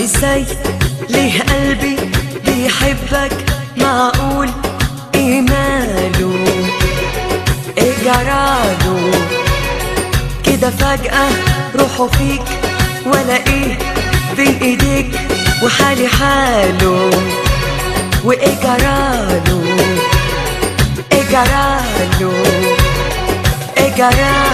ازاي ليه قلبي بيحبك معقول ايه ماله ايه جراله كده فجأة روحه فيك ولا ايه بين ايديك وحالي حاله وايه جراله ايه جراله ايه جراله